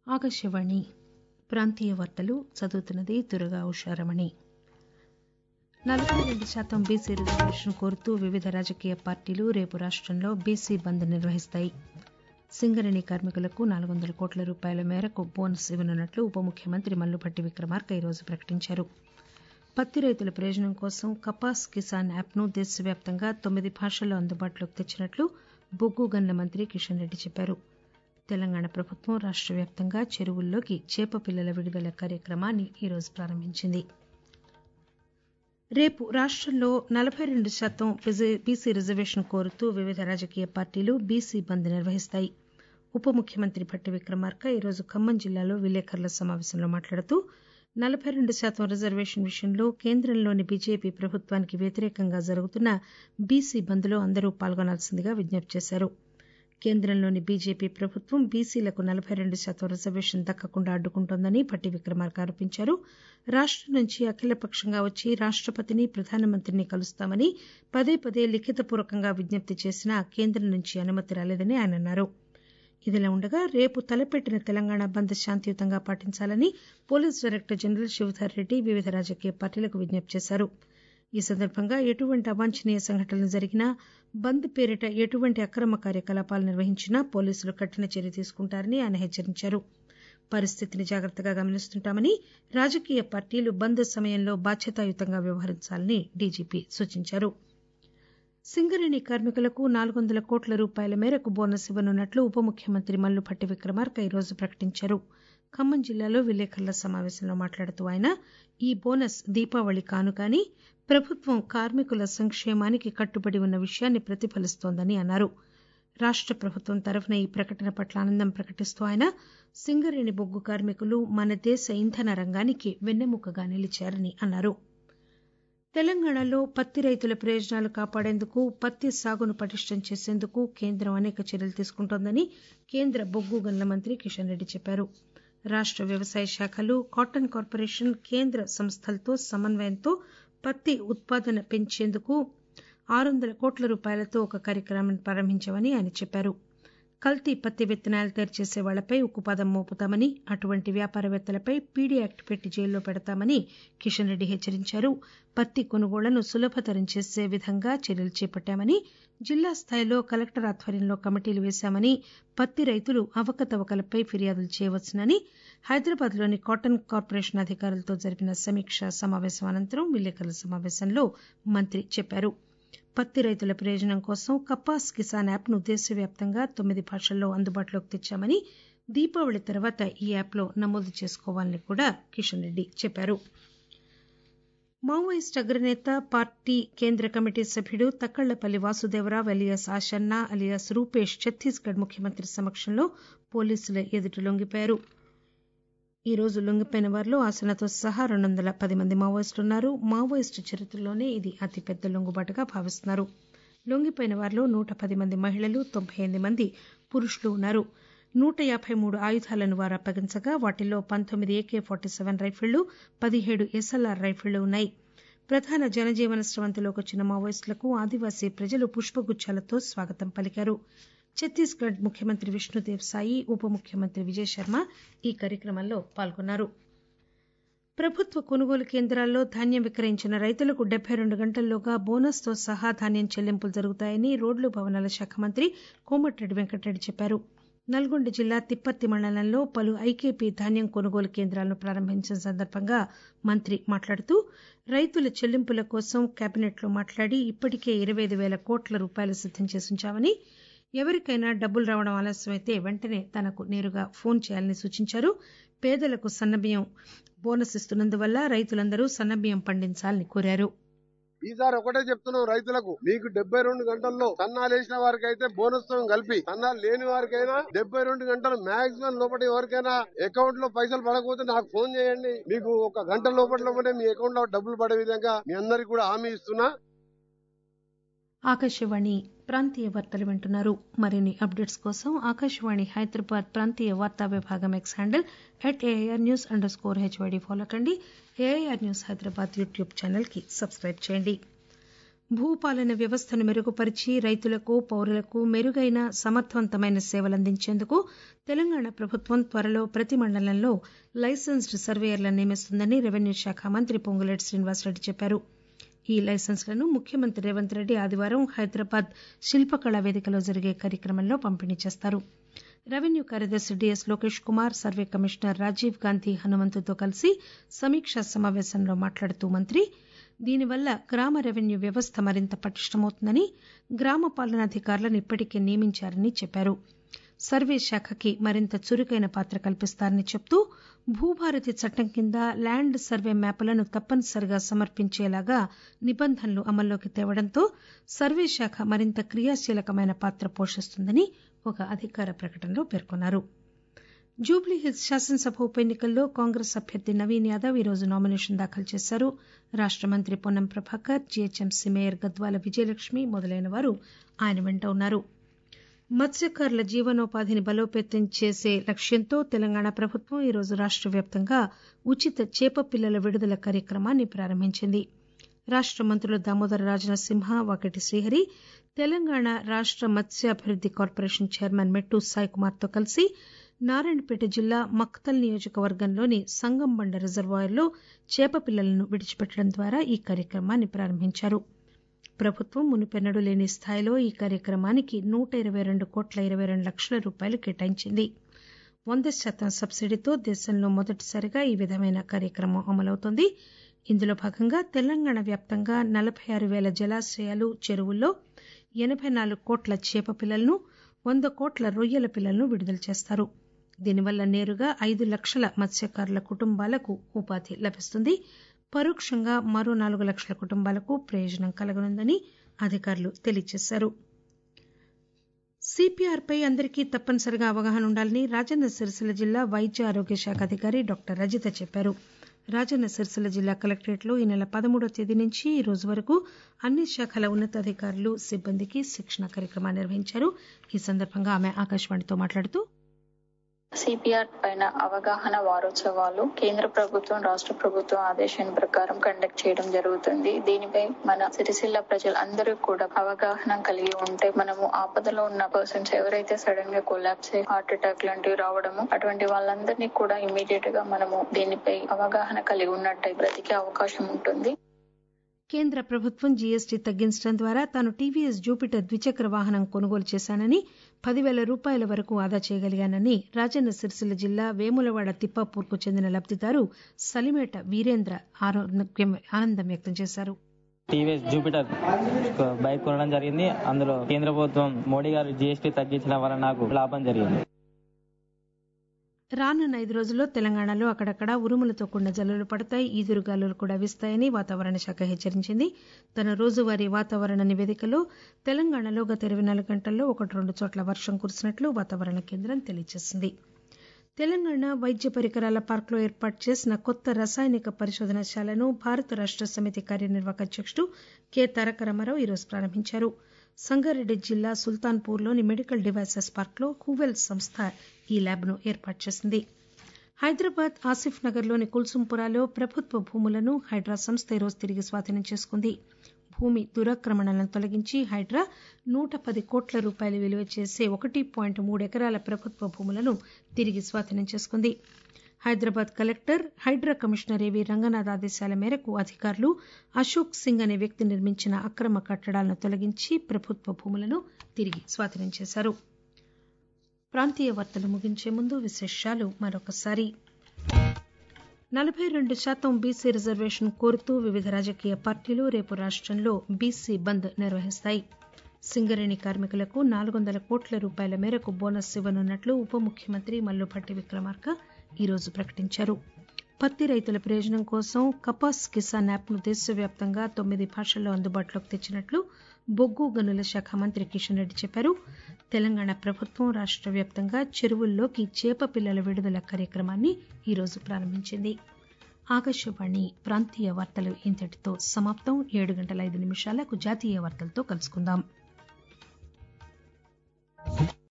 ఆకాశవాణి ప్రాంతీయ వార్తలు చదువుతున్నది దుర్గా ఉషారమణి నలబై రెండు శాతం బీసీ రిజర్వేషన్ కోరుతూ వివిధ రాజకీయ పార్టీలు రేపు రాష్టంలో బీసీ బంద్ నిర్వహిస్తాయి సింగరేణి కార్మికులకు నాలుగు వందల కోట్ల రూపాయల మేరకు బోనస్ ఇవ్వనున్నట్లు ఉప ముఖ్యమంత్రి మల్లుభట్టి విక్రమార్క ఈరోజు ప్రకటించారు పత్తి రైతుల ప్రయోజనం కోసం కపాస్ కిసాన్ యాప్ను దేశవ్యాప్తంగా తొమ్మిది భాషల్లో అందుబాటులోకి తెచ్చినట్లు బొగ్గు గనుల మంత్రి కిషన్ రెడ్డి చెప్పారు తెలంగాణ ప్రభుత్వం రాష్ట వ్యాప్తంగా చెరువుల్లోకి చేప పిల్లల విడుదల కార్యక్రమాన్ని ఈరోజు ప్రారంభించింది రేపు రాష్టంలో నలబై రెండు శాతం బీసీ రిజర్వేషన్ కోరుతూ వివిధ రాజకీయ పార్టీలు బీసీ బంద్ నిర్వహిస్తాయి ఉప ముఖ్యమంత్రి భట్టి విక్రమార్క ఈరోజు ఖమ్మం జిల్లాలో విలేకరుల సమావేశంలో మాట్లాడుతూ నలబై రెండు శాతం రిజర్వేషన్ విషయంలో కేంద్రంలోని బీజేపీ ప్రభుత్వానికి వ్యతిరేకంగా జరుగుతున్న బీసీ బంద్లో అందరూ పాల్గొనాల్సిందిగా విజ్ఞప్తి చేశారు కేంద్రంలోని బీజేపీ ప్రభుత్వం బీసీలకు నలబై రెండు శాతం రిజర్వేషన్ దక్కకుండా అడ్డుకుంటోందని భట్టి విక్రమార్క ఆరోపించారు రాష్టం నుంచి అఖిలపక్షంగా వచ్చి రాష్టపతిని ప్రధానమంత్రిని కలుస్తామని పదే పదే లిఖితపూర్వకంగా విజ్ఞప్తి చేసినా కేంద్రం నుంచి అనుమతి రాలేదని ఆయన అన్నారు ఇదిలా ఉండగా రేపు తలపెట్టిన తెలంగాణ బంద్ శాంతియుతంగా పాటించాలని police director general Shivadhar Reddy వివిధ రాజకీయ పార్టీలకు విజ్ఞప్తి చేశారు ఈ సందర్భంగా ఎటువంటి అవాంఛనీయ సంఘటనలు జరిగినా బంద్ పేరిట ఎటువంటి అక్రమ కార్యకలాపాలు నిర్వహించినా పోలీసులు కఠిన చర్య తీసుకుంటారని ఆయన హెచ్చరించారు పరిస్థితిని జాగ్రత్తగా గమనిస్తుంటామని రాజకీయ పార్టీలు బంద్ సమయంలో బాధ్యతాయుతంగా వ్యవహరించాలని డీజీపీ సూచించారు సింగరేణి కార్మికులకు నాలుగు వందల కోట్ల రూపాయల మేరకు బోనస్ ఇవ్వనున్నట్లు ఉప ముఖ్యమంత్రి మల్లుభట్టి విక్రమార్క ఈరోజు ప్రకటించారు ఖమ్మం జిల్లాలో విలేకరుల సమావేశంలో మాట్లాడుతూ ఆయన ఈ బోనస్ దీపావళి కానుకని ప్రభుత్వం కార్మికుల సంక్షేమానికి కట్టుబడి ఉన్న విషయాన్ని ప్రతిఫలిస్తోందని అన్నారు రాష్ట ప్రభుత్వం తరఫున ఈ ప్రకటన పట్ల ఆనందం ప్రకటిస్తూ ఆయన సింగరేణి బొగ్గు కార్మికులు మన దేశ ఇంధన రంగానికి వెన్నెముకగా నిలిచారని అన్నారు తెలంగాణలో పత్తి రైతుల ప్రయోజనాలు కాపాడేందుకు పత్తి సాగును పటిష్టం చేసేందుకు కేంద్రం అనేక చర్యలు తీసుకుంటోందని కేంద్ర బొగ్గు గనుల మంత్రి కిషన్ రెడ్డి చెప్పారు రాష్ట వ్యవసాయ శాఖలు కాటన్ కార్పొరేషన్ కేంద్ర సంస్థలతో సమన్వయంతో పత్తి ఉత్పాదన పెంచేందుకు ఆరు వందల కోట్ల రూపాయలతో ఒక కార్యక్రమాన్ని ప్రారంభించామని ఆయన చెప్పారు కల్తీ పత్తి విత్తనాలు తయారు చేసే వాళ్లపై ఉక్కుపాదం మోపుతామని అటువంటి వ్యాపారవేత్తలపై పీడీ యాక్ట్ పెట్టి జైల్లో పెడతామని కిషన్ రెడ్డి హెచ్చరించారు పత్తి కొనుగోళ్లను సులభతరం చేసే విధంగా చర్యలు చేపట్టామని జిల్లా స్థాయిలో కలెక్టర్ ఆధ్వర్యంలో కమిటీలు వేశామని పత్తి రైతులు అవకతవకలపై ఫిర్యాదులు చేయవచ్చునని హైదరాబాద్లోని కాటన్ కార్పొరేషన్ అధికారులతో జరిపిన సమీక్ష సమావేశం అనంతరం విలేకరుల సమావేశంలో మంత్రి చెప్పారు పత్తి రైతుల ప్రయోజనం కోసం కపాస్ కిసాన్ యాప్ను దేశవ్యాప్తంగా తొమ్మిది భాషల్లో అందుబాటులోకి తెచ్చామని దీపావళి తర్వాత ఈ యాప్లో నమోదు చేసుకోవాలని కూడా కిషన్ రెడ్డి చెప్పారు మావోయిస్టు అగ్రనేత పార్టీ కేంద్ర కమిటీ సభ్యుడు తక్కళ్లపల్లి వాసుదేవరావు అలియాస్ ఆషన్న అలియాస్ రూపేష్ ఛత్తీస్గఢ్ ముఖ్యమంత్రి సమక్షంలో పోలీసుల ఎదుట లొంగిపోయారు ఈ రోజు లొంగిపోయిన వారిలో ఆసనతో సహా రెండు వందల పది మంది మావోయిస్టులు ఉన్నారు మావోయిస్టు చరిత్రలోనే ఇది అతిపెద్ద లొంగుబాటుగా భావిస్తున్నారు లొంగిపోయిన వారిలో నూట పది మంది మహిళలు తొంభై ఎనిమిది మంది పురుషులు ఉన్నారు నూట యాబై మూడు ఆయుధాలను వారు అప్పగించగా వాటిల్లో పంతొమ్మిది ఏకే ఫార్టీ సెవెన్ రైఫిళ్లు పదిహేడు ఎస్ఎల్ఆర్ రైఫిళ్లు ఉన్నాయి ప్రధాన జనజీవన స్రవంతిలోకి వచ్చిన మావోయిస్టులకు ఆదివాసీ ప్రజలు పుష్పగుచ్చాలతో స్వాగతం పలికారు ఛత్తీస్గఢ్ ముఖ్యమంత్రి విష్ణుదేవ్ సాయి ఉప ముఖ్యమంత్రి విజయ్ శర్మ ఈ కార్యక్రమంలో పాల్గొన్నారు ప్రభుత్వ కొనుగోలు కేంద్రాల్లో ధాన్యం విక్రయించిన రైతులకు డెబ్బై రెండు గంటల్లోగా బోనస్తో సహా ధాన్యం చెల్లింపులు జరుగుతాయని రోడ్లు భవనాల శాఖ మంత్రి కోమటిరెడ్డి వెంకటరెడ్డి చెప్పారు నల్గొండ జిల్లా తిప్పర్తి మండలంలో పలు ఐకేపీ ధాన్యం కొనుగోలు కేంద్రాలను ప్రారంభించిన సందర్భంగా మంత్రి మాట్లాడుతూ రైతుల చెల్లింపుల కోసం కేబినెట్లో మాట్లాడి ఇప్పటికే ఇరవై ఐదు పేల కోట్ల రూపాయలు సిద్దం చేసి ఉంచామని ఎవరికైనా డబ్బులు రావడం ఆలస్యమైతే వెంటనే తనకు నేరుగా ఫోన్ చేయాలని సూచించారు పేదలకు సన్నబియ్యం బోనస్ ఇస్తున్నందువల్ల రైతులందరూ సన్నబియ్యం పండించాలని కోరారు ఈసారి ఒకటే చెప్తున్నాం రైతులకు మీకు డెబ్బై రెండు గంటల్లో సన్నాలు వేసిన వారికి అయితే బోనస్ తో కలిపి సన్నాలు లేని వారికైనా డెబ్బై రెండు గంటలు మాక్సిమం లోపల ఎవరికైనా అకౌంట్ లో పైసలు పడకపోతే నాకు ఫోన్ చేయండి మీకు ఒక గంట లోపల లోపలే మీ అకౌంట్ లో డబ్బులు పడే విధంగా మీ అందరికి కూడా హామీ ఇస్తున్నా ఆకాశవాణి ప్రాంతీయ వార్తలు వింటున్నారు మరిన్ని అప్డేట్స్ కోసం ఆకాశవాణి హైదరాబాద్ ప్రాంతీయ వార్తా విభాగం X handle at AIR news underscore HYD follow కండి AIR news Hyderabad YouTube channel కి సబ్స్క్రైబ్ చేయండి భూపాలన వ్యవస్థను మెరుగుపరిచి రైతులకు పౌరులకు మెరుగైన సమర్థవంతమైన సేవలందించేందుకు తెలంగాణ ప్రభుత్వం త్వరలో ప్రతి మండలంలో లైసెన్స్డ్ సర్వేయర్లను నియమిస్తుందని రెవెన్యూ శాఖ మంత్రి పొంగులేటి శ్రీనివాసరెడ్డి చెప్పారు ఈ లైసెన్స్లను ముఖ్యమంత్రి రేవంత్ రెడ్డి ఆదివారం హైదరాబాద్ శిల్పకళా వేదికలో జరిగే కార్యక్రమంలో పంపిణీ చేస్తారు రెవెన్యూ కార్యదర్శి DS Lokesh Kumar survey commissioner Rajiv Gandhi హనుమంతుతో కలిసి సమీక్షా సమావేశంలో మాట్లాడుతూ మంత్రి దీనివల్ల గ్రామ రెవెన్యూ వ్యవస్థ మరింత పటిష్టమవుతుందని గ్రామ పాలనాధికారులను ఇప్పటికే నియమించారని చెప్పారు సర్వే శాఖకి మరింత చురుకైన పాత్ర కల్పిస్తారని చెబుతూ భూభారతి చట్టం కింద ల్యాండ్ సర్వే మ్యాపులను తప్పనిసరిగా సమర్పించేలాగా నిబంధనలు అమల్లోకి తేవడంతో సర్వే శాఖ మరింత క్రియాశీలకమైన పాత్ర పోషిస్తుందని ఒక అధికార ప్రకటనలో పేర్కొన్నారు జూబ్లీహిల్స్ శాసనసభ ఉప ఎన్నికల్లో కాంగ్రెస్ అభ్యర్థి నవీన్ యాదవ్ ఈరోజు నామినేషన్ దాఖలు చేశారు రాష్ట మంత్రి పొన్నం ప్రభాకర్ జీహెచ్ఎంసీ మేయర్ గద్వాల విజయలక్ష్మి మొదలైన వారు ఆయన వెంట ఉన్నారు మత్స్యకారుల జీవనోపాధిని బలోపేతం చేసే లక్ష్యంతో తెలంగాణ ప్రభుత్వం ఈరోజు రాష్ట వ్యాప్తంగా ఉచిత చేప పిల్లల విడుదల కార్యక్రమాన్ని ప్రారంభించింది రాష్ట మంత్రులు దామోదర రాజనరసింహ వాకటి శ్రీహరి తెలంగాణ రాష్ట మత్స్యాభివృద్ది కార్పొరేషన్ చైర్మన్ మెట్టు సాయి కుమార్తో కలిసి నారాయణపేట జిల్లా మక్తల్ నియోజకవర్గంలోని సంగంబండ రిజర్వాయర్లో చేప పిల్లలను విడిచిపెట్టడం ద్వారా ఈ కార్యక్రమాన్ని ప్రారంభించారు ప్రభుత్వం మునుపెన్నడూ లేని స్థాయిలో ఈ కార్యక్రమానికి నూట ఇరవై రెండు కోట్ల ఇరవై రెండు లక్షల రూపాయలు కేటాయించింది వంద శాతం సబ్సిడీతో దేశంలో మొదటిసారిగా ఈ విధమైన కార్యక్రమం అమలవుతోంది ఇందులో భాగంగా తెలంగాణ వ్యాప్తంగా నలభై ఆరు పేల జలాశయాలు చెరువుల్లో ఎనబై నాలుగు కోట్ల చేప పిల్లలను వంద కోట్ల రొయ్యల పిల్లలను విడుదల చేస్తారు దీనివల్ల నేరుగా ఐదు లక్షల మత్స్యకారుల కుటుంబాలకు ఉపాధి లభిస్తుంది పరోక్షంగా మరో నాలుగు లక్షల కుటుంబాలకు ప్రయోజనం కలగనుందని అధికారులు తెలియజేశారు సిపిఆర్ పై అందరికీ తప్పనిసరిగా అవగాహన ఉండాలని రాజన్న సిరిసిల్ల జిల్లా వైద్య ఆరోగ్య శాఖ అధికారి డాక్టర్ రజిత చెప్పారు రాజన్న సిరిసిల్ల జిల్లా కలెక్టరేట్లో ఈ నెల పదమూడవ తేదీ నుంచి ఈ రోజు వరకు అన్ని శాఖల ఉన్నతాధికారులు సిబ్బందికి శిక్షణ కార్యక్రమాన్ని నిర్వహించారు ఈ సందర్భంగా ఆమె ఆకాశవాణితో మాట్లాడుతూ సిపిఆర్ పైన అవగాహన వారోత్సవాలు కేంద్ర ప్రభుత్వం రాష్ట్ర ప్రభుత్వం ఆదేశం ప్రకారం కండక్ట్ చేయడం జరుగుతుంది దీనిపై మన సిరిసిల్ల ప్రజలందరూ కూడా అవగాహన కలిగి ఉంటే మనము ఆపదలో ఉన్న పర్సన్స్ ఎవరైతే సడన్ గా కొలాప్స్ హార్ట్ అటాక్ లాంటివి రావడము అటువంటి వాళ్ళందరినీ కూడా ఇమీడియట్ గా మనము దీనిపై అవగాహన కలిగి ఉన్నట్టయి బ్రతికే అవకాశం ఉంటుంది కేంద్ర ప్రభుత్వం జీఎస్టీ తగ్గించడం ద్వారా తాను టీవీఎస్ జూపిటర్ ద్విచక్ర వాహనం కొనుగోలు చేశానని పదివేల రూపాయల వరకు ఆదా చేయగలిగానని రాజన్న సిరిసిల్ల జిల్లా వేములవాడ తిప్పాపూర్కు చెందిన లబ్దిదారు సలిమేట వీరేంద్ర ఆనందం వ్యక్తం చేశారు టీవీఎస్ జూపిటర్ బైక్ కొనడం జరిగింది అందులో కేంద్ర ప్రభుత్వం మోడీ గారు జీఎస్టీ తగ్గించడం వల్ల నాకు లాభం జరిగింది రానున్న ఐదు రోజుల్లో తెలంగాణలో అక్కడక్కడ ఉరుములతో కూడిన జల్లులు పడతాయి ఈదురుగాలులు కూడా వీస్తాయని వాతావరణ శాఖ హెచ్చరించింది తన రోజువారీ వాతావరణ నివేదికలో తెలంగాణలో గత ఇరవై నాలుగు గంటల్లో ఒకటి రెండు చోట్ల వర్షం కురిసినట్లు వాతావరణ కేంద్రం తెలియజేసింది తెలంగాణ వైద్య పరికరాల పార్కులో ఏర్పాటు చేసిన కొత్త రసాయనిక పరిశోధనశాలను భారత రాష్ట సమితి కార్యనిర్వాహక అధ్యకుడు కె తారక రామారావు ఈరోజు ప్రారంభించారు సంగారెడ్డి జిల్లా సుల్తాన్పూర్లోని మెడికల్ డివైసెస్ పార్క్లో హూవెల్ సంస్థ ఈ ల్యాబ్ను ఏర్పాటు చేసింది హైదరాబాద్ ఆసిఫ్ నగర్లోని కుల్సుంపురాలో ప్రభుత్వ భూములను హైడ్రా సంస్థ ఈరోజు తిరిగి స్వాధీనం చేసుకుంది భూమి దురాక్రమణలను తొలగించి హైడ్రా నూట పది కోట్ల రూపాయలు విలువ చేసే ఒకటి పాయింట్ మూడు ఎకరాల ప్రభుత్వ భూములను తిరిగి స్వాధీనం చేసుకుంది హైదరాబాద్ కలెక్టర్ హైడ్రా కమిషనర్ ఏవి రంగనాథ్ ఆదేశాల మేరకు అధికారులు అశోక్ సింగ్ అనే వ్యక్తి నిర్మించిన అక్రమ కట్టడాలను తొలగించి ప్రభుత్వ భూములను తిరిగి స్వాధీనం చేశారు ప్రాంతీయ వార్తలు ముగించే ముందు విశేషాలు మరొకసారి నలభై రెండు శాతం బీసీ రిజర్వేషన్ కోరుతూ వివిధ రాజకీయ పార్టీలు రేపు రాష్టంలో బీసీ బంద్ నిర్వహిస్తాయి సింగరేణి కార్మికులకు నాలుగు వందల కోట్ల రూపాయల మేరకు బోనస్ ఇవ్వనున్నట్లు ఉప ముఖ్యమంత్రి మల్లుభట్టి విక్రమార్క ఈరోజు ప్రకటించారు పత్తి రైతుల ప్రయోజనం కోసం కపాస్ కిసాన్ యాప్ను దేశవ్యాప్తంగా తొమ్మిది భాషల్లో అందుబాటులోకి తెచ్చినట్లు బొగ్గు గనుల శాఖ మంత్రి కిషన్ రెడ్డి చెప్పారు తెలంగాణ ప్రభుత్వం రాష్ట్ర వ్యాప్తంగా చెరువుల్లోకి చేప పిల్లల విడుదల కార్యక్రమాన్ని ఈరోజు ప్రారంభించింది ఆకాశవాణి ప్రాంతీయ వార్తలు ఇంతటితో సమాప్తం ఏడు గంటల ఐదు నిమిషాలకు జాతీయ వార్తలతో కలుసుకుందాం